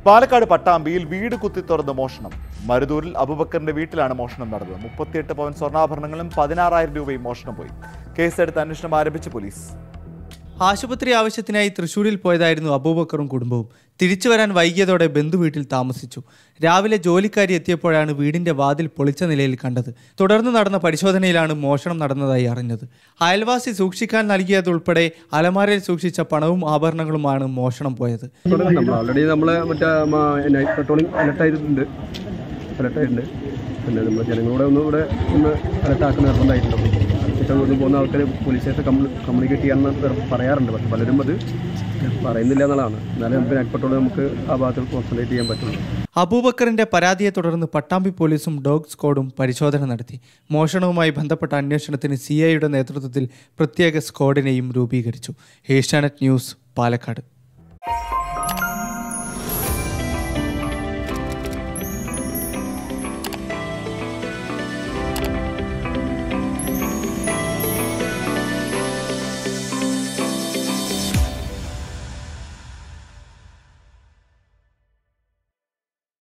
പാലക്കാട് പട്ടാമ്പിയിൽ വീട് കുത്തി തുറന്ന് മോഷണം മരുതൂരിൽ അബുബക്കറിന്റെ വീട്ടിലാണ് മോഷണം നടന്നത് മുപ്പത്തിയെട്ട് പവൻ സ്വർണ്ണാഭരണങ്ങളും പതിനാറായിരം രൂപയും മോഷണം പോയി കേസെടുത്ത് അന്വേഷണം ആരംഭിച്ച പോലീസ് ആശുപത്രി ആവശ്യത്തിനായി തൃശൂരിൽ പോയതായിരുന്നു അബൂബക്കറും കുടുംബവും തിരിച്ചു വരാൻ വൈകിയതോടെ ബന്ധുവീട്ടിൽ താമസിച്ചു രാവിലെ ജോലിക്കാരി എത്തിയപ്പോഴാണ് വീടിന്റെ വാതിൽ പൊളിച്ച നിലയിൽ കണ്ടത് തുടർന്ന് നടന്ന പരിശോധനയിലാണ് മോഷണം നടന്നതായി അറിഞ്ഞത് അയൽവാസി സൂക്ഷിക്കാൻ നൽകിയതുൾപ്പെടെ അലമാരയിൽ സൂക്ഷിച്ച പണവും ആഭരണങ്ങളുമാണ് മോഷണം പോയത് തുടങ്ങി നമ്മൾ ഓൾറെഡി നമ്മൾ മറ്റേ നൈറ്റ് പെട്രോളിംഗ് അലർട്ടായിട്ടുണ്ട് അലർട്ടായിട്ടുണ്ട് പിന്നെ നമ്മൾ ജനങ്ങളോട് ഒന്ന് ഇവിടെ ഒന്ന് അലർട്ടാക്കുന്ന നിർബന്ധമായിട്ടുണ്ട് ചുറ്റം കൊണ്ട് പോകുന്ന ആൾക്കാർ പോലീസായിട്ട് കമ്മ്യൂണിക്കേറ്റ് ചെയ്യാമെന്ന് പറയാറുണ്ട് പക്ഷെ പലരും അത് പറയുന്നില്ല എന്നുള്ളതാണ് എന്നാലും നമുക്ക് നൈറ്റ് പെട്രോൾ നമുക്ക് ആ ഭാഗത്ത് കോൺസെൻട്രേറ്റ് ചെയ്യാൻ പറ്റുള്ളൂ അബൂബക്കറിന്റെ പരാതിയെ തുടർന്ന് പട്ടാമ്പി പോലീസും ഡോഗ് സ്ക്വാഡും പരിശോധന നടത്തി മോഷണവുമായി ബന്ധപ്പെട്ട അന്വേഷണത്തിന് സി ഐയുടെ നേതൃത്വത്തിൽ പ്രത്യേക സ്ക്വാഡിനെയും രൂപീകരിച്ചു ഏഷ്യാനെറ്റ് ന്യൂസ് പാലക്കാട്